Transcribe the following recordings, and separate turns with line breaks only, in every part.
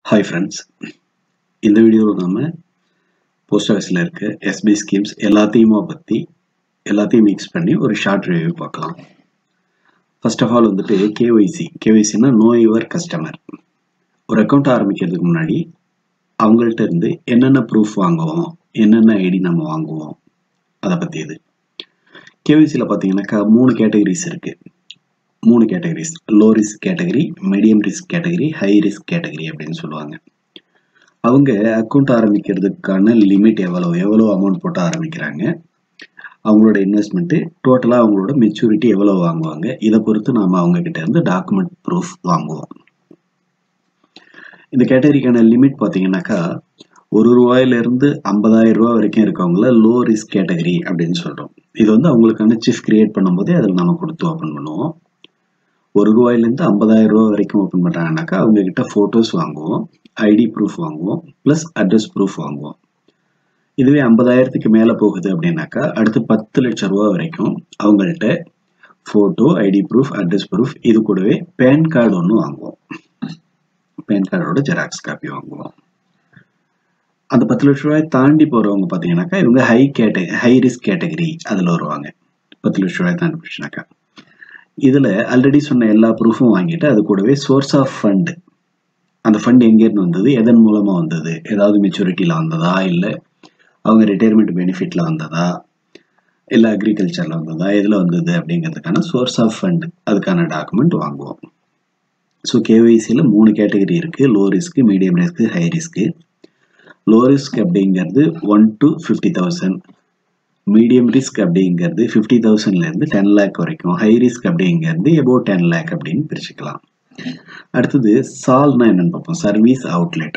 hi friends இந்த வீடியோவில் நம்ம போஸ்ட் ஆஃபீஸில் இருக்க எஸ்பி ஸ்கீம்ஸ் எல்லாத்தையுமா பற்றி எல்லாத்தையும் மிக்ஸ் பண்ணி ஒரு ஷார்ட் ரிவ்யூ பார்க்கலாம் ஃபர்ஸ்ட் ஆஃப் ஆல் வந்துட்டு கேஒய்சி கேஒய்சினா நோ யுவர் கஸ்டமர் ஒரு அக்கௌண்ட் ஆரம்பிக்கிறதுக்கு முன்னாடி அவங்கள்ட்ட இருந்து என்னென்ன ப்ரூஃப் வாங்குவோம் என்னென்ன ஐடி நம்ம வாங்குவோம் அதை பற்றி இது கேஒய்சியில் பார்த்தீங்கன்னாக்கா மூணு கேட்டகரிஸ் இருக்குது மூணு categories low risk category medium risk category high risk category அப்படின்னு சொல்லுவாங்க அவங்க அக்கௌண்ட் ஆரம்பிக்கிறதுக்கான லிமிட் எவ்வளோ எவ்வளோ அமௌண்ட் போட்டு ஆரம்பிக்கிறாங்க அவங்களோட இன்வெஸ்ட்மெண்ட்டு டோட்டலாக அவங்களோட மெச்சூரிட்டி எவ்வளோ வாங்குவாங்க இதை பொறுத்து நாம் அவங்க கிட்ட இருந்து டாக்குமெண்ட் ப்ரூஃப் வாங்குவோம் இந்த கேட்டகரிக்கான லிமிட் பார்த்தீங்கன்னாக்கா ஒரு ரூபாயிலிருந்து ஐம்பதாயிரம் ரூபா வரைக்கும் இருக்கவங்கள லோ ரிஸ்க் கேட்டகரி அப்படின்னு சொல்கிறோம் இது வந்து அவங்களுக்கான சிஃப் கிரியேட் பண்ணும்போதே அதில் நம்ம கொடுத்து ஓப்பன் பண்ணுவோம் ஒரு ரூபாயிலேருந்து ஐம்பதாயிரம் ரூபா வரைக்கும் ஓப்பன் பண்ணுறாங்கனாக்கா அவங்க கிட்ட ஃபோட்டோஸ் வாங்குவோம் ஐடி ப்ரூஃப் வாங்குவோம் ப்ளஸ் அட்ரஸ் ப்ரூஃப் வாங்குவோம் இதுவே ஐம்பதாயிரத்துக்கு மேலே போகுது அப்படின்னாக்கா அடுத்து பத்து லட்சம் ரூபா வரைக்கும் அவங்கள்ட்ட photo ID proof address proof இது கூடவே பேன் கார்டு ஒன்று வாங்குவோம் பேன் கார்டோட ஜெராக்ஸ் காப்பி வாங்குவோம் அந்த பத்து லட்ச ரூபாய் தாண்டி போகிறவங்க பார்த்தீங்கன்னாக்கா இவங்க high category high risk category அதில் வருவாங்க பத்து லட்ச ரூபாய் தாண்டி போச்சுனாக்கா இதில் ஆல்ரெடி சொன்ன எல்லா ப்ரூஃபும் வாங்கிட்டு அது கூடவே சோர்ஸ் ஆஃப் ஃபண்ட் அந்த ஃபண்ட் எங்கேருந்து வந்தது எதன் மூலமாக வந்தது ஏதாவது மெச்சூரிட்டியில் வந்ததா இல்லை அவங்க ரிட்டையர்மெண்ட் பெனிஃபிட்டில் வந்ததா இல்லை அக்ரிகல்ச்சரில் வந்ததா எதில் வந்தது அப்படிங்கிறதுக்கான சோர்ஸ் ஆஃப் ஃபண்ட் அதுக்கான டாக்குமெண்ட் வாங்குவோம் ஸோ கேஒய்சியில் மூணு கேட்டகரி இருக்குது low risk medium risk high risk low risk அப்படிங்கிறது one to fifty thousand medium risk அப்படிங்கிறது ஃபிஃப்டி தௌசண்ட்லேருந்து டென் லேக் வரைக்கும் ஹை ரிஸ்க் அப்படிங்கிறது எபோவ் டென் லேக் அப்படின்னு பிரிச்சுக்கலாம் அடுத்தது சால்னா என்னன்னு பார்ப்போம் சர்வீஸ் அவுட்லெட்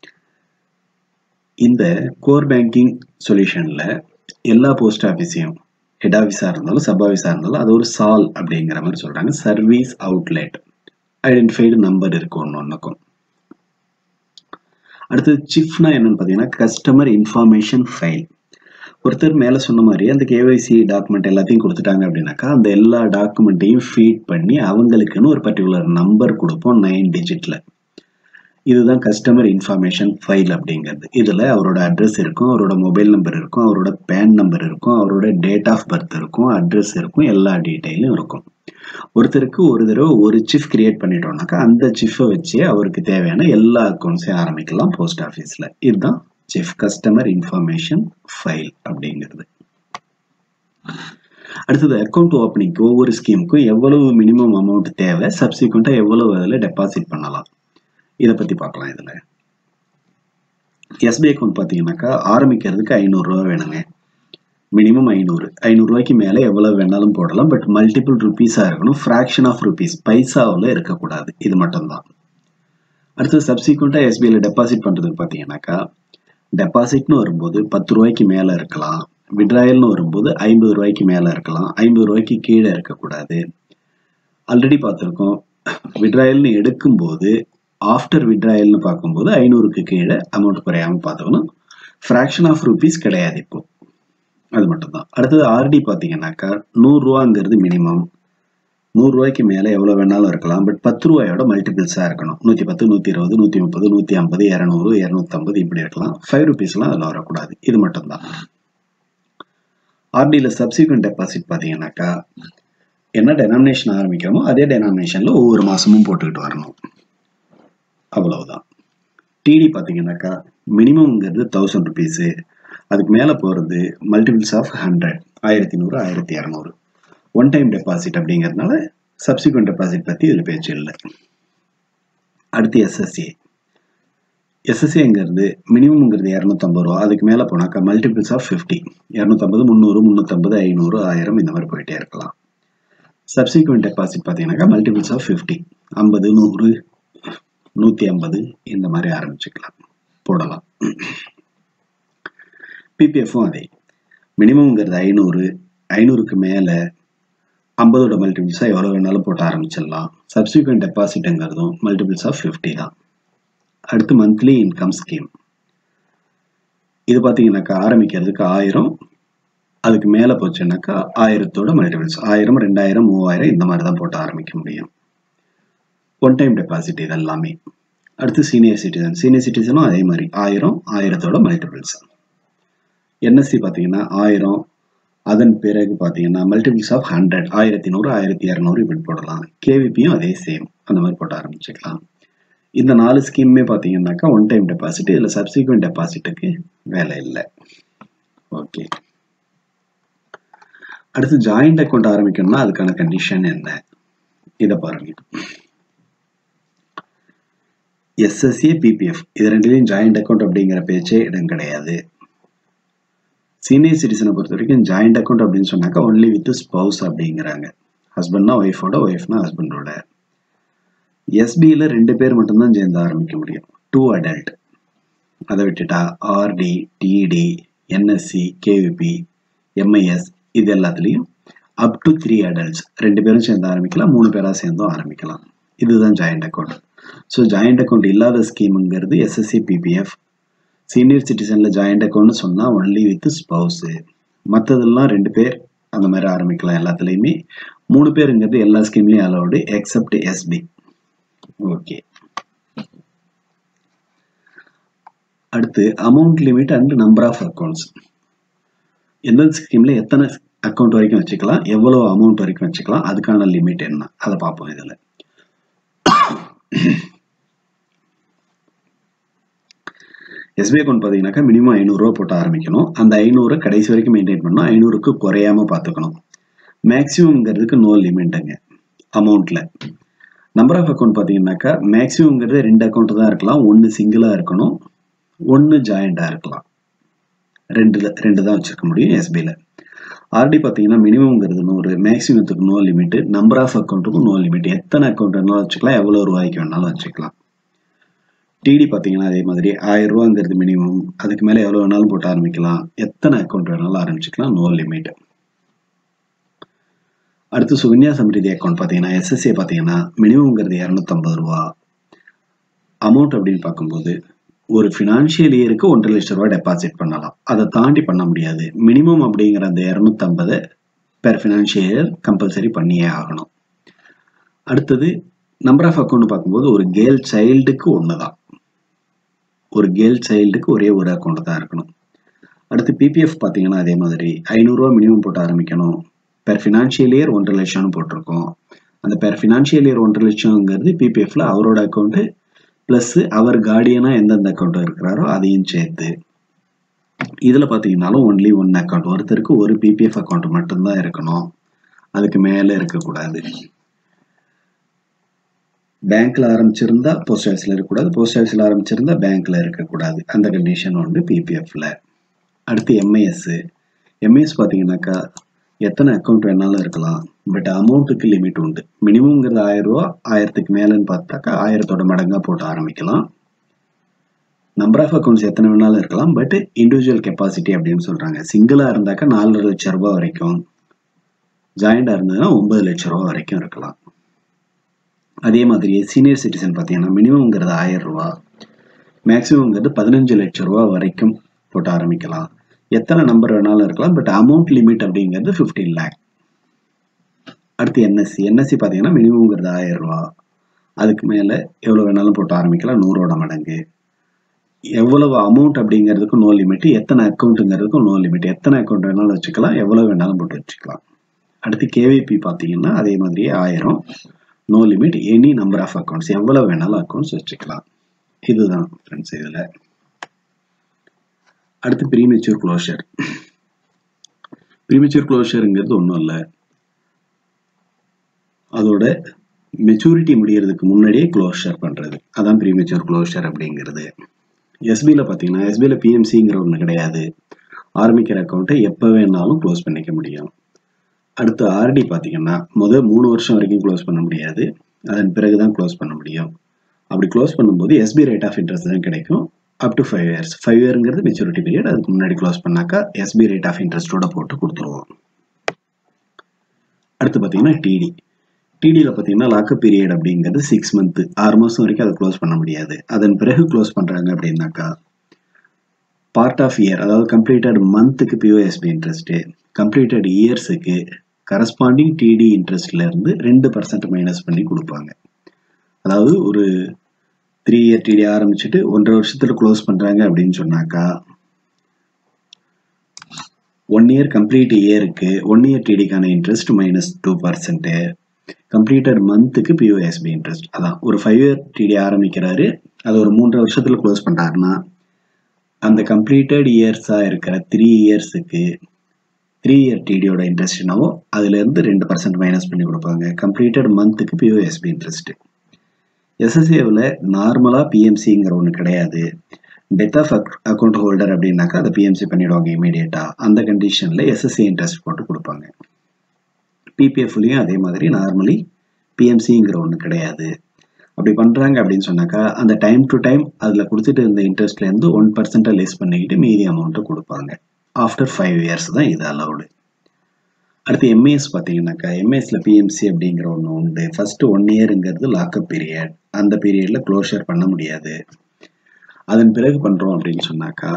இந்த கோர் பேங்கிங் சொல்யூஷனில் எல்லா போஸ்ட் ஆஃபீஸையும் ஹெட் ஆஃபீஸாக இருந்தாலும் சப் ஆஃபீஸாக இருந்தாலும் அது ஒரு சால் அப்படிங்கிற மாதிரி சொல்கிறாங்க சர்வீஸ் அவுட்லெட் ஐடென்டிஃபைடு நம்பர் இருக்கு ஒன்று ஒன்றுக்கும் அடுத்தது சிஃப்னா என்னன்னு பார்த்தீங்கன்னா கஸ்டமர் இன்ஃபர்மேஷன் ஃபைல் ஒருத்தர் மேலே சொன்ன மாதிரி அந்த கேஒய்சி டாக்குமெண்ட் எல்லாத்தையும் கொடுத்துட்டாங்க அப்படின்னாக்கா அந்த எல்லா டாக்குமெண்ட்டையும் ஃபீட் பண்ணி அவங்களுக்குன்னு ஒரு பர்டிகுலர் நம்பர் கொடுப்போம் நைன் டிஜிட்டில் இதுதான் கஸ்டமர் இன்ஃபர்மேஷன் ஃபைல் அப்படிங்கிறது இதில் அவரோட அட்ரஸ் இருக்கும் அவரோட மொபைல் நம்பர் இருக்கும் அவரோட பேன் நம்பர் இருக்கும் அவரோட டேட் ஆஃப் பர்த் இருக்கும் அட்ரஸ் இருக்கும் எல்லா டீட்டெயிலும் இருக்கும் ஒருத்தருக்கு ஒரு தடவை ஒரு சிஃப் கிரியேட் பண்ணிட்டோம்னாக்கா அந்த சிஃபை வச்சு அவருக்கு தேவையான எல்லா அக்கௌண்ட்ஸையும் ஆரம்பிக்கலாம் போஸ்ட் ஆஃபீஸில் இதுதான் சிஃப் கஸ்டமர் இன்ஃபர்மேஷன் ஃபைல் அப்படிங்கிறது அடுத்தது அக்கௌண்ட் ஓப்பனிங்க்கு ஒவ்வொரு ஸ்கீமுக்கும் எவ்வளவு மினிமம் அமௌண்ட் தேவை சப்சிக்வெண்ட்டாக எவ்வளவு அதில் டெபாசிட் பண்ணலாம் இதை பற்றி பார்க்கலாம் இதில் எஸ்பிஐ அக்கௌண்ட் பார்த்தீங்கன்னாக்கா ஆரம்பிக்கிறதுக்கு ஐநூறுரூவா வேணுங்க மினிமம் ஐநூறு ஐநூறுரூவாய்க்கு மேலே எவ்வளோ வேணாலும் போடலாம் பட் மல்டிபிள் ருபீஸாக இருக்கணும் ஃப்ராக்ஷன் ஆஃப் ருபீஸ் பைசாவில் இருக்கக்கூடாது இது மட்டும்தான் அடுத்து சப்சிக்வெண்ட்டாக எஸ்பிஐயில் டெபாசிட் பண்ணுறதுக்கு பார்த்தீங்கன்னாக்கா டெபாசிட்னு வரும்போது பத்து ரூபாய்க்கு மேலே இருக்கலாம் விட்ராயல்னு வரும்போது ஐம்பது ரூபாய்க்கு மேலே இருக்கலாம் ஐம்பது ரூபாய்க்கு கீழே இருக்கக்கூடாது ஆல்ரெடி பார்த்துருக்கோம் விட்ராயல்னு எடுக்கும்போது ஆஃப்டர் விட்ராயல்னு பார்க்கும்போது ஐநூறுக்கு கீழே அமௌண்ட் குறையாமல் பார்த்துக்கணும் ஃப்ராக்ஷன் ஆஃப் ருபீஸ் கிடையாது இப்போ அது மட்டும்தான் அடுத்தது ஆர்டி பார்த்தீங்கன்னாக்கா நூறுரூவாங்கிறது மினிமம் நூறுரூவாய்க்கு மேலே எவ்வளோ வேணாலும் இருக்கலாம் பட் பத்து ரூபாயோட மல்டிபிள்ஸாக இருக்கணும் நூற்றி பத்து நூற்றி இருபது நூற்றி முப்பது நூற்றி ஐம்பது இரநூறு இரநூத்தம்பது இப்படி இருக்கலாம் ஃபைவ் ருபீஸ்லாம் அதில் வரக்கூடாது இது மட்டும்தான் ஆர்டியில் சப்சிக்வெண்ட் டெபாசிட் பார்த்தீங்கன்னாக்கா என்ன டெனாமினேஷன் ஆரம்பிக்கிறோமோ அதே டெனாமினேஷனில் ஒவ்வொரு மாதமும் போட்டுக்கிட்டு வரணும் அவ்வளவுதான் டிடி பார்த்தீங்கன்னாக்கா மினிமம்ங்கிறது தௌசண்ட் ருபீஸு அதுக்கு மேலே போகிறது மல்டிபிள்ஸ் ஆஃப் ஹண்ட்ரட் ஆயிரத்தி நூறு ஆயிரத்தி இரநூறு ஒன் டைம் டெபாசிட் அப்படிங்கிறதுனால சப்சிக்வெண்ட் டெபாசிட் பற்றி இதில் பேச்சு இல்லை அடுத்து எஸ்எஸ்ஏ எஸ்எஸ்ஏங்கிறது மினிமம்ங்கிறது இரநூத்தம்பது ரூபா அதுக்கு மேலே போனாக்கா மல்டிபிள்ஸ் ஆஃப் ஃபிஃப்டி இரநூத்தம்பது முந்நூறு முந்நூற்றம்பது ஐநூறு ஆயிரம் இந்த மாதிரி போயிட்டே இருக்கலாம் சப்சிக்வெண்ட் டெபாசிட் பார்த்தீங்கன்னாக்கா மல்டிபிள்ஸ் ஆஃப் ஃபிஃப்டி ஐம்பது நூறு நூற்றி ஐம்பது இந்த மாதிரி ஆரம்பிச்சுக்கலாம் போடலாம் பிபிஎஃப்பும் அதே மினிமம்ங்கிறது ஐநூறு ஐநூறுக்கு மேலே ஐம்பதோட மல்டிபிள்ஸாக எவ்வளோ வேணாலும் போட்டு ஆரம்பிச்சிடலாம் சப்சிக்வெண்ட் டெபாசிட்டுங்கிறதும் மல்டிபிள்ஸ் ஆஃப் ஃபிஃப்டி தான் அடுத்து மந்த்லி இன்கம் ஸ்கீம் இது பார்த்தீங்கன்னாக்கா ஆரம்பிக்கிறதுக்கு ஆயிரம் அதுக்கு மேலே போச்சுன்னாக்கா ஆயிரத்தோட மல்டிபிள்ஸ் ஆயிரம் ரெண்டாயிரம் மூவாயிரம் இந்த மாதிரி தான் போட்டு ஆரம்பிக்க முடியும் ஒன் டைம் டெபாசிட் இது எல்லாமே அடுத்து சீனியர் சிட்டிசன் சீனியர் சிட்டிசனும் அதே மாதிரி ஆயிரம் ஆயிரத்தோட மல்டிபிள்ஸ் என்எஸ்சி பார்த்தீங்கன்னா ஆயிரம் அதன் பிறகு பார்த்தீங்கன்னா மல்டிபிள்ஸ் ஆஃப் ஹண்ட்ரட் ஆயிரத்தி நூறு ஆயிரத்தி இரநூறு இப்படி போடலாம் கேவிபியும் அதே சேம் அந்த மாதிரி போட ஆரம்பிச்சுக்கலாம் இந்த நாலு ஸ்கீமுமே பார்த்தீங்கன்னாக்கா ஒன் டைம் டெபாசிட் இதில் சப்சிக்வெண்ட் டெபாசிட்டுக்கு வேலை இல்லை ஓகே அடுத்து ஜாயிண்ட் அக்கௌண்ட் ஆரம்பிக்கணும்னா அதுக்கான கண்டிஷன் என்ன இதை பாருங்க எஸ்எஸ்சி பிபிஎஃப் இது ரெண்டுலையும் ஜாயிண்ட் அக்கௌண்ட் அப்படிங்கிற பேச்சே இடம் கிடையாது சீனியர் சிட்டிசனை பொறுத்த வரைக்கும் ஜாயிண்ட் அக்கௌண்ட் அப்படின்னு சொன்னாக்கா ஒன்லி வித் ஸ்பவுஸ் அப்படிங்கிறாங்க ஹஸ்பண்ட்னா ஒய்ஃபோட ஒய்ஃப்னா ஹஸ்பண்டோட எஸ்பியில் ரெண்டு பேர் மட்டும்தான் சேர்ந்து ஆரம்பிக்க முடியும் டூ அடல்ட் அதை விட்டுட்டா RD TD NSC KVP MIS இது எல்லாத்துலேயும் அப் டு த்ரீ அடல்ட்ஸ் ரெண்டு பேரும் சேர்ந்து ஆரம்பிக்கலாம் மூணு பேராக சேர்ந்தும் ஆரம்பிக்கலாம் இதுதான் joint account so joint account இல்லாத ஸ்கீமுங்கிறது எஸ்எஸ்சி பிபிஎஃப் சீனியர் சிட்டிசனில் ஜாயிண்ட் அக்கௌண்ட்னு சொன்னால் ஒன்லி வித் ஸ்பவுஸு மற்றதெல்லாம் ரெண்டு பேர் அந்த மாதிரி ஆரம்பிக்கலாம் எல்லாத்துலேயுமே மூணு பேருங்கிறது எல்லா ஸ்கீம்லேயும் அலௌடு எக்ஸப்ட் எஸ்பி ஓகே அடுத்து amount limit and number of accounts எந்த ஸ்கீமில் எத்தனை அக்கௌண்ட் வரைக்கும் வச்சுக்கலாம் எவ்வளோ அமௌண்ட் வரைக்கும் வச்சுக்கலாம் அதுக்கான லிமிட் என்ன அதை பார்ப்போம் இதில் எஸ்பிஐ அக்கௌண்ட் பார்த்தீங்கன்னாக்கா மினிமம் ஐநூறுரூவா போட்டு ஆரம்பிக்கணும் அந்த ஐநூறு கடைசி வரைக்கும் மெயின்டைன் பண்ணணும் ஐநூறுக்கு குறையாம பார்த்துக்கணும் மேக்ஸிமம்ங்கிறதுக்கு நோ லிமிட்டுங்க அமௌண்ட்டில் நம்பர் ஆஃப் அக்கௌண்ட் பார்த்தீங்கன்னாக்கா மேக்ஸிமம்ங்கிறது ரெண்டு அக்கௌண்ட் தான் இருக்கலாம் ஒன்று சிங்கிளாக இருக்கணும் ஒன்று ஜாயிண்டாக இருக்கலாம் ரெண்டு ரெண்டு தான் வச்சுருக்க முடியும் எஸ்பியில் ஆர்டி பார்த்தீங்கன்னா மினிமம்ங்கிறது நூறு மேக்ஸிமத்துக்கு நோ லிமிட்டு நம்பர் ஆஃப் அக்கௌண்ட்டுக்கும் நோ லிமிட் எத்தனை அக்கௌண்ட் வேணாலும் வச்சுக்கலாம் எவ்வளோ ரூபாய்க்கு வேணாலும் வச்சுக்கலாம் டிடி பார்த்தீங்கன்னா அதே மாதிரி ஆயிரம் ரூபாங்கிறது மினிமம் அதுக்கு மேலே எவ்வளோ வேணாலும் போட்டு ஆரம்பிக்கலாம் எத்தனை அக்கௌண்ட் வேணாலும் ஆரம்பிச்சுக்கலாம் நோ லிமிட் அடுத்து சுகன்யா சமிருதி அக்கௌண்ட் பார்த்தீங்கன்னா எஸ்எஸ்ஏ பார்த்தீங்கன்னா மினிமம்ங்கிறது இரநூத்தம்பது ரூபா அமௌண்ட் அப்படின்னு பார்க்கும்போது ஒரு ஃபினான்ஷியல் இயருக்கு ஒன்றரை லட்ச ரூபா டெபாசிட் பண்ணலாம் அதை தாண்டி பண்ண முடியாது மினிமம் அப்படிங்கிற அந்த இரநூத்தம்பதை பெர் ஃபினான்ஷியல் இயர் கம்பல்சரி பண்ணியே ஆகணும் அடுத்தது நம்பர் ஆஃப் அக்கௌண்ட் பார்க்கும்போது ஒரு கேர்ள் சைல்டுக்கு ஒன்று தான் ஒரு கேர்ள் சைல்டுக்கு ஒரே ஒரு அக்கௌண்ட் தான் இருக்கணும் அடுத்து பிபிஎஃப் பார்த்தீங்கன்னா அதே மாதிரி ஐநூறுரூவா மினிமம் போட்டு ஆரம்பிக்கணும் பெர் ஃபினான்ஷியல் இயர் ஒன்றரை லட்சம்னு போட்டிருக்கோம் அந்த பெர் ஃபினான்ஷியல் இயர் ஒன்றரை லட்சம்ங்கிறது பிபிஎஃப்ல அவரோட அக்கௌண்ட்டு ப்ளஸ் அவர் கார்டியனாக எந்தெந்த அக்கௌண்ட் இருக்கிறாரோ அதையும் சேர்த்து இதில் பார்த்தீங்கன்னாலும் ஒன்லி ஒன் அக்கௌண்ட் ஒருத்தருக்கு ஒரு பிபிஎஃப் அக்கௌண்ட் மட்டும்தான் இருக்கணும் அதுக்கு மேலே இருக்கக்கூடாது பேங்க்ல ஆரம்பிச்சிருந்தா போஸ்ட் ஆஃபீஸில் இருக்கக்கூடாது போஸ்ட் ஆஃபீஸில் ஆரம்பிச்சிருந்தா பேங்க்ல இருக்கக்கூடாது அந்த கண்டிஷன் உண்டு பிபிஎஃப்ல அடுத்து எம்ஐஎஸ் எம்ஐஎஸ் பார்த்தீங்கன்னாக்கா எத்தனை அக்கௌண்ட் வேணாலும் இருக்கலாம் பட் அமௌண்ட்டுக்கு லிமிட் உண்டு மினிமம்ங்கிறது ஆயிரம் ரூபா ஆயிரத்துக்கு மேலேன்னு பார்த்தாக்கா ஆயிரத்தோட மடங்காக போட்டு ஆரம்பிக்கலாம் நம்பர் ஆஃப் அக்கௌண்ட்ஸ் எத்தனை வேணாலும் இருக்கலாம் பட் இண்டிவிஜுவல் கெப்பாசிட்டி அப்படின்னு சொல்கிறாங்க சிங்கிளாக இருந்தாக்கா நாலரை லட்ச ரூபா வரைக்கும் ஜாயிண்டாக இருந்ததுன்னா ஒன்பது லட்ச ரூபா வரைக்கும் இருக்கலாம் அதே மாதிரியே சீனியர் சிட்டிசன் பார்த்தீங்கன்னா மினிமம்ங்கிறது ஆயிரம் ரூபா மேக்ஸிமம்ங்கிறது பதினஞ்சு லட்ச ரூபா வரைக்கும் போட்டு ஆரம்பிக்கலாம் எத்தனை நம்பர் வேணாலும் இருக்கலாம் பட் அமௌண்ட் லிமிட் அப்படிங்கிறது ஃபிஃப்டீன் லேக் அடுத்து என்எஸ்சி என்எஸ்சி பார்த்தீங்கன்னா மினிமம்ங்கிறது ஆயிரம் ரூபா அதுக்கு மேலே எவ்வளோ வேணாலும் போட்டு ஆரம்பிக்கலாம் நூறோட மடங்கு எவ்வளவு அமௌண்ட் அப்படிங்கிறதுக்கும் நோ லிமிட் எத்தனை அக்கௌண்ட்டுங்கிறதுக்கும் நோ லிமிட் எத்தனை அக்கௌண்ட் வேணாலும் வச்சுக்கலாம் எவ்வளோ வேணாலும் போட்டு வச்சுக்கலாம் அடுத்து கேவிபி பார்த்தீங்கன்னா அதே மாதிரியே ஆயிரம் no limit any number of accounts எவ்வளோ வேணாலும் அக்கௌண்ட்ஸ் வச்சுக்கலாம் இதுதான் ஃப்ரெண்ட்ஸ் இதில் அடுத்து ப்ரீமெச்சூர் க்ளோஷர் ப்ரீமெச்சூர் க்ளோஷருங்கிறது ஒன்றும் இல்லை அதோட மெச்சூரிட்டி முடியறதுக்கு முன்னாடியே க்ளோஷர் பண்ணுறது அதான் ப்ரீமெச்சூர் க்ளோஷர் அப்படிங்கிறது எஸ்பியில் பார்த்தீங்கன்னா எஸ்பியில் பிஎம்சிங்கிற ஒன்று கிடையாது ஆரம்பிக்கிற அக்கௌண்ட்டை எப்போ வேணாலும் க்ளோஸ் பண்ணிக்க முடியும் அடுத்து ஆர்டி பார்த்தீங்கன்னா முதல் மூணு வருஷம் வரைக்கும் க்ளோஸ் பண்ண முடியாது அதன் பிறகு தான் க்ளோஸ் பண்ண முடியும் அப்படி க்ளோஸ் பண்ணும்போது எஸ்பி ரேட் ஆஃப் இன்ட்ரெஸ்ட் தான் கிடைக்கும் up to five years five இயருங்கிறது மெச்சூரிட்டி பீரியட் அதுக்கு முன்னாடி க்ளோஸ் பண்ணாக்கா எஸ்பி ரேட் ஆஃப் இன்ட்ரெஸ்ட்டோட போட்டு கொடுத்துருவோம் அடுத்து பார்த்தீங்கன்னா டிடி டிடியில் பார்த்தீங்கன்னா லாக்கப் பீரியட் அப்படிங்கிறது சிக்ஸ் மந்த்து ஆறு மாதம் வரைக்கும் அதை க்ளோஸ் பண்ண முடியாது அதன் பிறகு க்ளோஸ் பண்ணுறாங்க அப்படின்னாக்கா பார்ட் ஆஃப் இயர் அதாவது கம்ப்ளீட்டட் மந்த்துக்கு பிஓஎஸ்பி இன்ட்ரெஸ்ட்டு கம்ப்ளீட்டட் இயர்ஸுக்கு கரஸ்பாண்டிங் டிடி இன்ட்ரெஸ்ட்ல இருந்து ரெண்டு பர்சன்ட் மைனஸ் பண்ணி கொடுப்பாங்க அதாவது ஒரு த்ரீ இயர் டிடி ஆரம்பிச்சுட்டு ஒன்றரை வருஷத்துல க்ளோஸ் பண்றாங்க அப்படின்னு சொன்னாக்கா ஒன் இயர் கம்ப்ளீட் இயருக்கு ஒன் இயர் டிடிக்கான interest minus two percent completed மந்த்துக்கு பிஓஎஸ்பி இன்ட்ரெஸ்ட் அதான் ஒரு ஃபைவ் இயர் டிடி ஆரம்பிக்கிறாரு அது ஒரு மூன்றரை வருஷத்துல க்ளோஸ் பண்றாருன்னா அந்த கம்ப்ளீட்டட் இயர்ஸா இருக்கிற த்ரீ இயர்ஸுக்கு த்ரீ இயர் டிடியோட இன்ட்ரெஸ்ட் என்னவோ அதுல இருந்து ரெண்டு பர்சன்ட் மைனஸ் பண்ணி கொடுப்பாங்க கம்ப்ளீட்டட் மந்த்துக்கு பிஓஎஸ்பி இன்ட்ரெஸ்ட் எஸ்எஸ்ஏவில் நார்மலாக பிஎம்சிங்கிற ஒன்று கிடையாது டெத் ஆஃப் அக்கௌண்ட் ஹோல்டர் அப்படின்னாக்கா அதை பிஎம்சி பண்ணிடுவாங்க இமீடியட்டாக அந்த கண்டிஷனில் எஸ்எஸ்சி இன்ட்ரெஸ்ட் போட்டு கொடுப்பாங்க பிபிஎஃப்லையும் அதே மாதிரி நார்மலி பிஎம்சிங்கிற ஒன்று கிடையாது அப்படி பண்ணுறாங்க அப்படின்னு சொன்னாக்கா அந்த டைம் டு டைம் அதில் கொடுத்துட்டு இருந்த இன்ட்ரெஸ்ட்லேருந்து ஒன் பர்சன்ட்டை லெஸ் பண்ணிக்கிட்டு மீதி அமௌண்ட்டை கொடுப்பாங்க ஆஃப்டர் ஃபைவ் இயர்ஸ் தான் இது அலவுடு அடுத்து எம்ஏஎஸ் பார்த்தீங்கன்னாக்கா எம்ஏஎஸ்ல பிஎம்சி அப்படிங்கிற ஒன்று உண்டு ஃபர்ஸ்ட் ஒன் இயருங்கிறது லாக்அப் பீரியட் அந்த பீரியட்ல க்ளோஷர் பண்ண முடியாது அதன் பிறகு பண்றோம் அப்படின்னு சொன்னாக்கா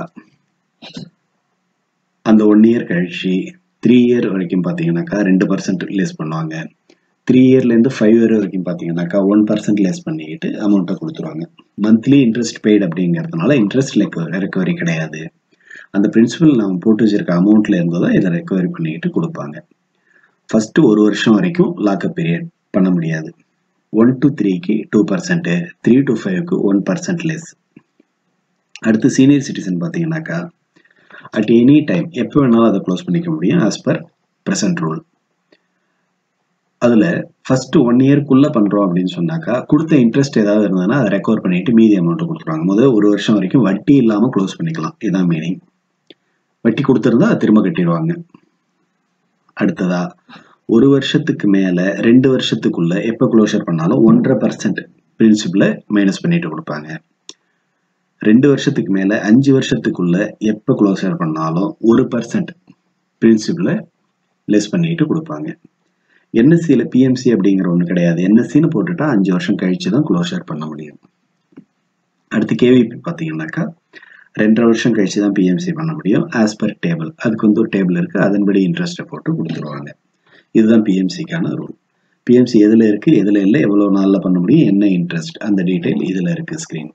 அந்த ஒன் இயர் கழிச்சு த்ரீ இயர் வரைக்கும் பார்த்தீங்கன்னாக்கா ரெண்டு பர்சன்ட் லெஸ் பண்ணுவாங்க த்ரீ இயர்லேருந்து ஃபைவ் இயர் வரைக்கும் பார்த்தீங்கன்னாக்கா ஒன் பர்சன்ட் லெஸ் பண்ணிக்கிட்டு அமௌண்ட்டை கொடுத்துருவாங்க மந்த்லி இன்ட்ரெஸ்ட் பெய்டு அப்படிங்கிறதுனால இன்ட்ரெஸ்ட் ரெக்கவரி கிடையாது அந்த பிரின்சிபல் நம்ம போட்டு வச்சிருக்க அமௌண்ட்ல இருந்து தான் இதை ரெக்கவரி பண்ணிக்கிட்டு கொடுப்பாங்க ஃபர்ஸ்ட் ஒரு வருஷம் வரைக்கும் லாக்அப் பீரியட் பண்ண முடியாது ஒன் டு த்ரீக்கு டூ பர்சன்ட் த்ரீ டு ஃபைவ்க்கு ஒன் பர்சன்ட் லெஸ் அடுத்து சீனியர் சிட்டிசன் பார்த்தீங்கன்னாக்கா அட் எனி டைம் எப்போ வேணாலும் அதை க்ளோஸ் பண்ணிக்க முடியும் ஆஸ் பர் ப்ரெசன்ட் ரூல் அதில் ஃபர்ஸ்ட் ஒன் இயர்க்குள்ளே பண்ணுறோம் அப்படின்னு சொன்னாக்கா கொடுத்த இன்ட்ரெஸ்ட் ஏதாவது இருந்ததுன்னா அதை ரெக்கவர் பண்ணிட்டு மீதி அமௌண்ட் கொடுத்துருவாங்க முதல் ஒரு வருஷம் வரைக்கும் வட்டி இல்லாமல் க்ளோஸ் பண்ணிக்கலாம் இதுதான் மீனிங் வட்டி கொடுத்துருந்தா அதை திரும்ப கட்டிடுவாங்க அடுத்ததா ஒரு வருஷத்துக்கு மேல ரெண்டு வருஷத்துக்குள்ள எப்ப க்ளோஷர் பண்ணாலும் ஒன்றரை பர்சன்ட் பிரின்சிபிள மைனஸ் பண்ணிட்டு கொடுப்பாங்க ரெண்டு வருஷத்துக்கு மேல அஞ்சு வருஷத்துக்குள்ள எப்ப க்ளோஷர் பண்ணாலும் ஒரு பர்சன்ட் பிரின்சிபிள லெஸ் பண்ணிட்டு கொடுப்பாங்க என்எஸ்சியில பிஎம்சி அப்படிங்கிற ஒன்று கிடையாது என்எஸ்சின்னு போட்டுட்டா அஞ்சு வருஷம் கழிச்சு தான் க்ளோஷர் பண்ண முடியும் அடுத்து கேவிபி பார்த்தீங்கன்னாக்கா ரெண்டரை வருஷம் கழிச்சு தான் பிஎம்சி பண்ண முடியும் ஆஸ் பர் டேபிள் அதுக்கு வந்து ஒரு டேபிள் இருக்கு அதன்படி இன்ட்ரெஸ்ட்டை போட்டு கொடுத்துருவாங்க இதுதான் பிஎம்சிக்கான ரூல் பிஎம்சி எதுல இருக்கு எதுல இல்லை எவ்வளவு நாள்ல பண்ண முடியும் என்ன இன்ட்ரெஸ்ட் அந்த டீடைல் இதுல இருக்கு ஸ்கிரீன்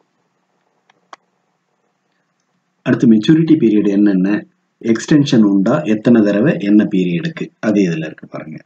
அடுத்து மெச்சூரிட்டி பீரியட் என்னென்ன எக்ஸ்டென்ஷன் உண்டா எத்தனை தடவை என்ன பீரியடுக்கு அது இதுல இருக்கு பாருங்க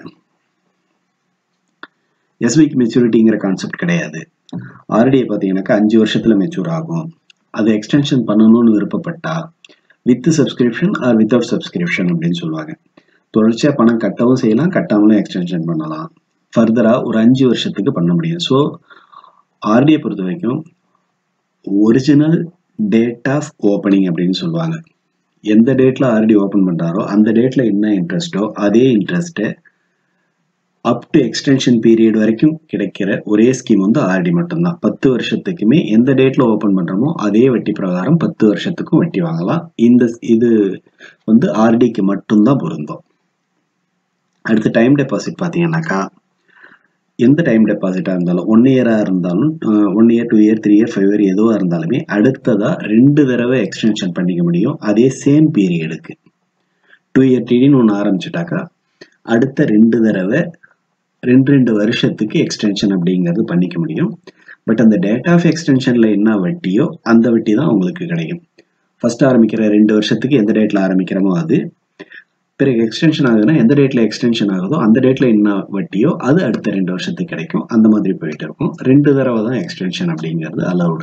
எஸ்பிக்கு மெச்சூரிட்டிங்கிற கான்செப்ட் கிடையாது ஆர்டிஐ பார்த்தீங்கன்னாக்கா அஞ்சு வருஷத்துல மெச்சூர் ஆகும் அதை எக்ஸ்டென்ஷன் பண்ணணும்னு விருப்பப்பட்டா with subscription or without subscription அப்படின்னு சொல்லுவாங்க தொடர்ச்சியாக பணம் கட்டவும் செய்யலாம் கட்டாமலும் எக்ஸ்டென்ஷன் பண்ணலாம் ஃபர்தராக ஒரு அஞ்சு வருஷத்துக்கு பண்ண முடியும் ஸோ ஆர்டியை பொறுத்த வரைக்கும் ஒரிஜினல் டேட் ஆஃப் ஓப்பனிங் அப்படின்னு சொல்லுவாங்க எந்த டேட்ல ஆர்டி ஓப்பன் பண்றாரோ அந்த டேட்ல என்ன இன்ட்ரெஸ்ட்டோ அதே இன்ட்ரெஸ்ட்டை அப் டு எக்ஸ்டென்ஷன் பீரியட் வரைக்கும் கிடைக்கிற ஒரே ஸ்கீம் வந்து ஆர்டி மட்டும்தான் பத்து வருஷத்துக்குமே எந்த டேட்ல ஓபன் பண்றோமோ அதே வட்டி பிரகாரம் பத்து வருஷத்துக்கும் வட்டி வாங்கலாம் இந்த இது வந்து ஆர்டிக்கு மட்டும்தான் பொருந்தும் அடுத்து டைம் டெபாசிட் பார்த்தீங்கன்னாக்கா எந்த டைம் டெபாசிட்டாக இருந்தாலும் ஒன் இயராக இருந்தாலும் one year two year three year five year எதுவாக இருந்தாலுமே அடுத்ததாக ரெண்டு தடவை எக்ஸ்டென்ஷன் பண்ணிக்க முடியும் அதே சேம் பீரியடுக்கு டூ இயர் டிடின்னு ஒன்று ஆரம்பிச்சிட்டாக்கா அடுத்த ரெண்டு தடவை ரெண்டு ரெண்டு வருஷத்துக்கு எக்ஸ்டென்ஷன் அப்படிங்கிறது பண்ணிக்க முடியும் பட் அந்த டேட் ஆஃப் எக்ஸ்டென்ஷனில் என்ன வட்டியோ அந்த வட்டி தான் உங்களுக்கு கிடைக்கும் ஃபர்ஸ்ட் ஆரம்பிக்கிற ரெண்டு வருஷத்துக்கு எந்த டேட்டில் ஆரம்பிக்கிறோமோ அது பிறகு எக்ஸ்டென்ஷன் ஆகுதுன்னா எந்த டேட்ல எக்ஸ்டென்ஷன் ஆகுதோ அந்த டேட்ல என்ன வட்டியோ அது அடுத்த ரெண்டு வருஷத்துக்கு கிடைக்கும் அந்த மாதிரி போயிட்டு இருக்கும் ரெண்டு தடவை தான் எக்ஸ்டென்ஷன் அப்படிங்கிறது அலவுடு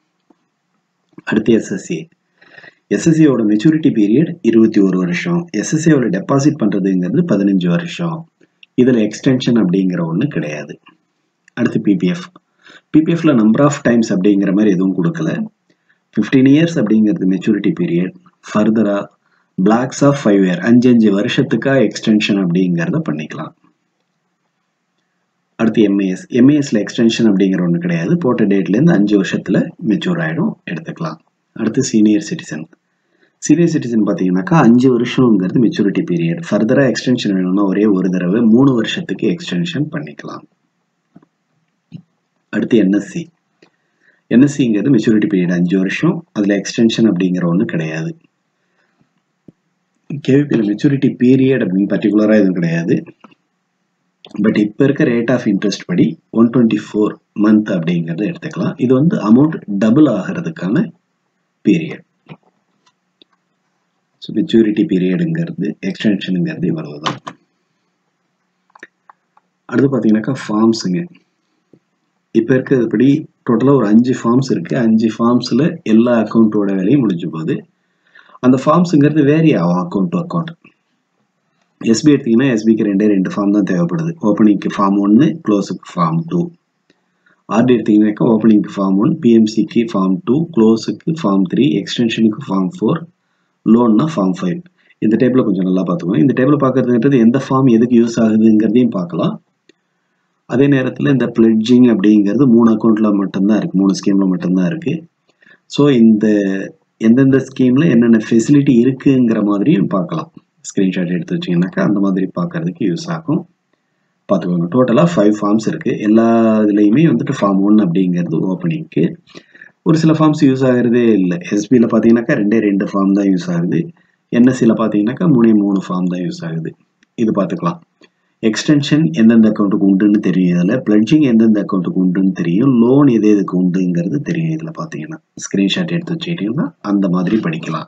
அடுத்து எஸ்எஸ்சி எஸ்எஸ்சியோட மெச்சூரிட்டி பீரியட் இருபத்தி ஒரு வருஷம் எஸ்எஸ்சியோட டெபாசிட் பண்றதுங்கிறது பதினஞ்சு வருஷம் இதுல எக்ஸ்டென்ஷன் அப்படிங்கிற ஒன்று கிடையாது அடுத்து பிபிஎஃப் பிபிஎஃப்ல நம்பர் ஆஃப் டைம்ஸ் அப்படிங்கிற மாதிரி எதுவும் கொடுக்கல ஃபிஃப்டீன் இயர்ஸ் அப்படிங்கிறது மெச்சூரிட்டி பீரியட் ஃபர்தரா பிளாக்ஸ் ஆஃப் ஃபைவ் இயர் அஞ்சு அஞ்சு வருஷத்துக்கா எக்ஸ்டென்ஷன் அப்படிங்கிறத பண்ணிக்கலாம் அடுத்து எம்ஏஎஸ் எம்ஏஎஸ்ல எக்ஸ்டென்ஷன் அப்படிங்கிற ஒன்று கிடையாது போட்ட டேட்லேருந்து அஞ்சு வருஷத்துல மெச்சூர் ஆகிடும் எடுத்துக்கலாம் அடுத்து சீனியர் சிட்டிசன் சீனியர் சிட்டிசன் பார்த்தீங்கன்னாக்கா அஞ்சு வருஷங்கிறது மெச்சூரிட்டி பீரியட் ஃபர்தராக எக்ஸ்டென்ஷன் வேணும்னா ஒரே ஒரு தடவை மூணு வருஷத்துக்கு எக்ஸ்டென்ஷன் பண்ணிக்கலாம் அடுத்து என்எஸ்சி என்எஸ்சிங்கிறது மெச்சூரிட்டி பீரியட் அஞ்சு வருஷம் அதில் எக்ஸ்டென்ஷன் அப்படிங்கிற ஒன்று கிடையாது கேவிபியில் மெச்சூரிட்டி பீரியட் அப்படின்னு பர்டிகுலராக எதுவும் கிடையாது பட் இப்போ இருக்க ரேட் ஆஃப் இன்ட்ரெஸ்ட் படி ஒன் டுவெண்ட்டி ஃபோர் மந்த் அப்படிங்கிறத எடுத்துக்கலாம் இது வந்து அமௌண்ட் டபுள் ஆகிறதுக்கான பீரியட் ஸோ மெச்சூரிட்டி பீரியடுங்கிறது எக்ஸ்டென்ஷனுங்கிறது இவ்வளவு தான் அடுத்து பார்த்தீங்கன்னாக்கா ஃபார்ம்ஸுங்க இப்போ இருக்கிறதுபடி டோட்டலாக ஒரு அஞ்சு ஃபார்ம்ஸ் இருக்குது அஞ்சு ஃபார்ம்ஸில் எல்லா அக்கௌண்ட்டோட வேலையும் முடிஞ்சு போகுது அந்த ஃபார்ம்ஸுங்கிறது வேரி ஆகும் அக்கௌண்ட் டு அக்கௌண்ட் எஸ்பி எடுத்தீங்கன்னா எஸ்பிக்கு ரெண்டே ரெண்டு ஃபார்ம் தான் தேவைப்படுது ஓப்பனிங்க்கு ஃபார்ம் ஒன்று க்ளோஸுக்கு ஃபார்ம் டூ ஆர்டி எடுத்தீங்கன்னாக்கா ஓப்பனிங்க்கு ஃபார்ம் ஒன் பிஎம்சிக்கு ஃபார்ம் டூ க்ளோஸுக்கு ஃபார்ம் த்ரீ எக்ஸ்டென்ஷனுக்கு ஃபார்ம் ஃபோர் லோன்னா ஃபார்ம் ஃபைவ் இந்த டேபிளில் கொஞ்சம் நல்லா பார்த்துக்கணும் இந்த டேபிளில் பார்க்குறதுன்றது எந்த ஃபார்ம் எதுக்கு யூஸ் ஆகுதுங்கிறதையும் பார்க்கலாம் அதே நேரத்தில் இந்த பிளட்ஜிங் அப்படிங்கிறது மூணு அக்கௌண்ட்டில் மட்டும்தான் இருக்குது மூணு ஸ்கீமில் மட்டும்தான் இருக்குது ஸோ இந்த எந்தெந்த ஸ்கீமில் என்னென்ன ஃபெசிலிட்டி இருக்குங்கிற மாதிரியும் பார்க்கலாம் ஸ்க்ரீன்ஷாட் எடுத்து வச்சிங்கனாக்கா அந்த மாதிரி பார்க்கறதுக்கு யூஸ் ஆகும் பார்த்துக்கோங்க டோட்டலாக ஃபைவ் ஃபார்ம்ஸ் இருக்குது எல்லா இதுலேயுமே வந்துட்டு ஃபார்ம் ஒன் அப்படிங்கிறது ஓப்பனிங்க்கு ஒரு சில ஃபார்ம்ஸ் யூஸ் ஆகிறதே இல்லை எஸ்பியில் பார்த்தீங்கன்னாக்கா ரெண்டே ரெண்டு ஃபார்ம் தான் யூஸ் ஆகுது என்எஸ்சியில் பார்த்தீங்கன்னாக்கா மூணே மூணு ஃபார்ம் தான் யூஸ் ஆகுது இது பார்த்துக்கலாம் எக்ஸ்டென்ஷன் எந்தெந்த அக்கௌண்ட்டுக்கு உண்டுன்னு தெரியும் இதில் பிளட்ஜிங் எந்தெந்த அக்கௌண்ட்டுக்கு உண்டுன்னு தெரியும் லோன் எது எதுக்கு உண்டுங்கிறது தெரியும் இதில் பார்த்தீங்கன்னா ஸ்க்ரீன்ஷாட் எடுத்து வச்சுக்கிட்டீங்கன்னா அந்த மாதிரி படிக்கலாம்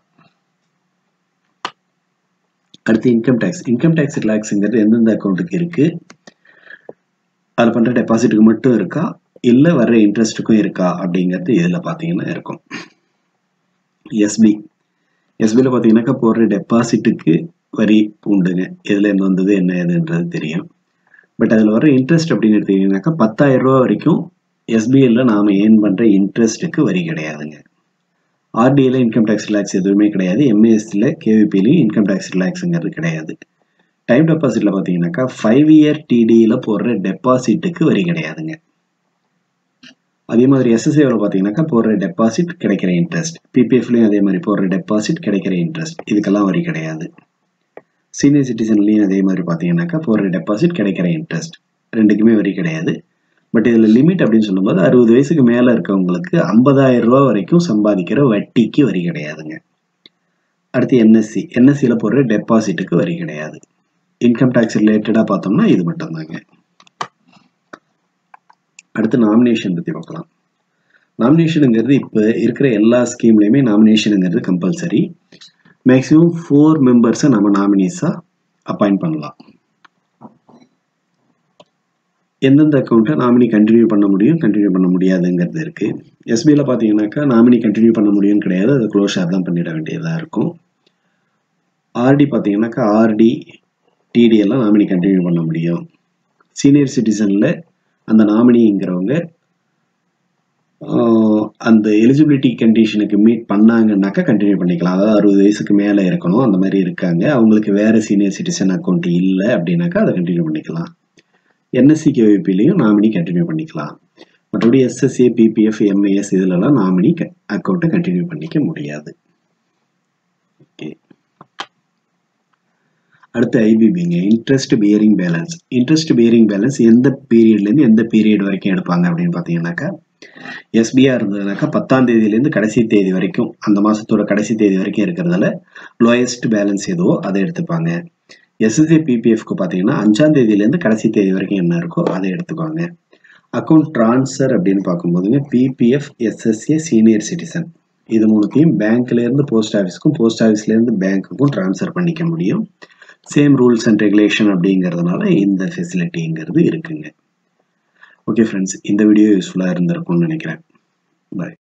அடுத்து இன்கம் டேக்ஸ் இன்கம் டேக்ஸ் ரிலாக்ஸுங்கிறது எந்தெந்த அக்கௌண்ட்டுக்கு இருக்குது அதில் பண்ணுற டெபாசிட்டுக்கு மட்டும் இருக்கா இல்லை வர்ற இன்ட்ரெஸ்ட்டுக்கும் இருக்கா அப்படிங்கிறது இதில் பார்த்தீங்கன்னா இருக்கும் எஸ்பி எஸ்பியில் பார்த்தீங்கன்னாக்கா போடுற டெபாசிட்டுக்கு வரி உண்டுங்க எதில் இருந்து வந்தது என்ன ஏதுன்றது தெரியும் பட் அதில் வர இன்ட்ரெஸ்ட் அப்படின்னு எடுத்தீங்கன்னாக்கா பத்தாயிரம் ரூபா வரைக்கும் எஸ்பிஐல நாம் ஏர்ன் பண்ணுற இன்ட்ரெஸ்ட்டுக்கு வரி கிடையாதுங்க ஆர்டியில் இன்கம் டேக்ஸ் ரிலாக்ஸ் எதுவுமே கிடையாது எம்ஏஎஸ்சியில் கேவிபிலையும் இன்கம் டேக்ஸ் ரிலாக்ஸுங்கிறது கிடையாது டைம் டெபாசிட்டில் பார்த்தீங்கன்னாக்கா ஃபைவ் இயர் டிடியில் போடுற டெபாசிட்டுக்கு வரி கிடையாதுங்க அதே மாதிரி எஸ்எஸ்ஏவில் பார்த்தீங்கன்னாக்கா போடுற டெபாசிட் கிடைக்கிற இன்ட்ரெஸ்ட் பிபிஎஃப்லையும் அதே மாதிரி போடுற டெபாசிட் கிடைக்கிற இன்ட்ரெஸ்ட் இதுக்கெல்லாம் வரி கிடையாது சீனியர் சிட்டிசன்லையும் அதே மாதிரி பார்த்தீங்கன்னாக்கா போடுற டெபாசிட் கிடைக்கிற இன்ட்ரெஸ்ட் ரெண்டுக்குமே வரி கிடையாது பட் இதில் லிமிட் அப்படின்னு சொல்லும்போது அறுபது வயசுக்கு மேலே இருக்கவங்களுக்கு ஐம்பதாயிரம் ரூபா வரைக்கும் சம்பாதிக்கிற வட்டிக்கு வரி கிடையாதுங்க அடுத்து என்எஸ்சி என்எஸ்சியில் போடுற டெபாசிட்டுக்கு வரி கிடையாது இன்கம் டேக்ஸ் ரிலேட்டடாக பார்த்தோம்னா இது மட்டும்தாங்க அடுத்து நாமினேஷன் பற்றி பார்க்கலாம் நாமினேஷனுங்கிறது இப்போ இருக்கிற எல்லா ஸ்கீம்லேயுமே நாமினேஷனுங்கிறது கம்பல்சரி மேக்ஸிமம் ஃபோர் மெம்பர்ஸை நம்ம நாமினிஸாக அப்பாயிண்ட் பண்ணலாம் எந்தெந்த அக்கௌண்ட்டை நாமினி கண்டினியூ பண்ண முடியும் கண்டினியூ பண்ண முடியாதுங்கிறது இருக்குது எஸ்பியில் பார்த்தீங்கன்னாக்கா நாமினி கண்டினியூ பண்ண முடியும்னு கிடையாது அதை க்ளோஷர் தான் பண்ணிட வேண்டியதாக இருக்கும் ஆர்டி பார்த்தீங்கன்னாக்கா ஆர்டி டிடி எல்லாம் நாமினி கண்டினியூ பண்ண முடியும் சீனியர் சிட்டிசனில் அந்த நாமினிங்கிறவங்க அந்த எலிஜிபிலிட்டி கண்டிஷனுக்கு மீட் பண்ணாங்கன்னாக்கா கண்டினியூ பண்ணிக்கலாம் அதாவது அறுபது வயசுக்கு மேலே இருக்கணும் அந்த மாதிரி இருக்காங்க அவங்களுக்கு வேறு சீனியர் சிட்டிசன் அக்கௌண்ட் இல்லை அப்படின்னாக்கா அதை கண்டினியூ பண்ணிக்கலாம் என்எஸ்சி கேவிபிலையும் நாமினி கண்டினியூ பண்ணிக்கலாம் மற்றபடி எஸ்எஸ்ஏ பிபிஎஃப் எம்ஏஎஸ் இதிலலாம் நாமினி அக்கௌண்ட்டை கண்டினியூ பண்ணிக்க முடியாது ஓகே அடுத்து ஐபிபிங்க interest bearing balance interest bearing balance எந்த பீரியட்லேருந்து எந்த பீரியட் வரைக்கும் எடுப்பாங்க அப்படின்னு பார்த்தீங்கன்னாக்கா எஸ்பிஆ இருந்ததுனாக்கா பத்தாம் தேதியிலேருந்து கடைசி தேதி வரைக்கும் அந்த மாதத்தோட கடைசி தேதி வரைக்கும் இருக்கிறதுல லோயஸ்ட் பேலன்ஸ் எதுவோ அதை எடுத்துப்பாங்க எஸ்எஸ்ஏ பிபிஎஃப்க்கு பார்த்தீங்கன்னா அஞ்சாம் தேதியிலேருந்து கடைசி தேதி வரைக்கும் என்ன இருக்கோ அதை எடுத்துக்குவாங்க அக்கௌண்ட் ட்ரான்ஸ்ஃபர் அப்படின்னு பார்க்கும்போதுங்க பிபிஎஃப் எஸ்எஸ்ஏ சீனியர் சிட்டிசன் இது மூணுத்தையும் பேங்க்லேருந்து போஸ்ட் ஆஃபீஸ்க்கும் போஸ்ட் ஆஃபீஸ்லேருந்து பேங்க்குக்கும் ட்ரான்ஸ்ஃபர் பண்ணிக்க முடியும் சேம் ரூல்ஸ் அண்ட் ரெகுலேஷன் அப்படிங்கிறதுனால இந்த ஃபெசிலிட்டிங்கிறது இருக்குங்க ஓகே ஃப்ரெண்ட்ஸ் இந்த வீடியோ யூஸ்ஃபுல்லாக இருந்திருக்கும்னு நினைக்கிறேன் பாய்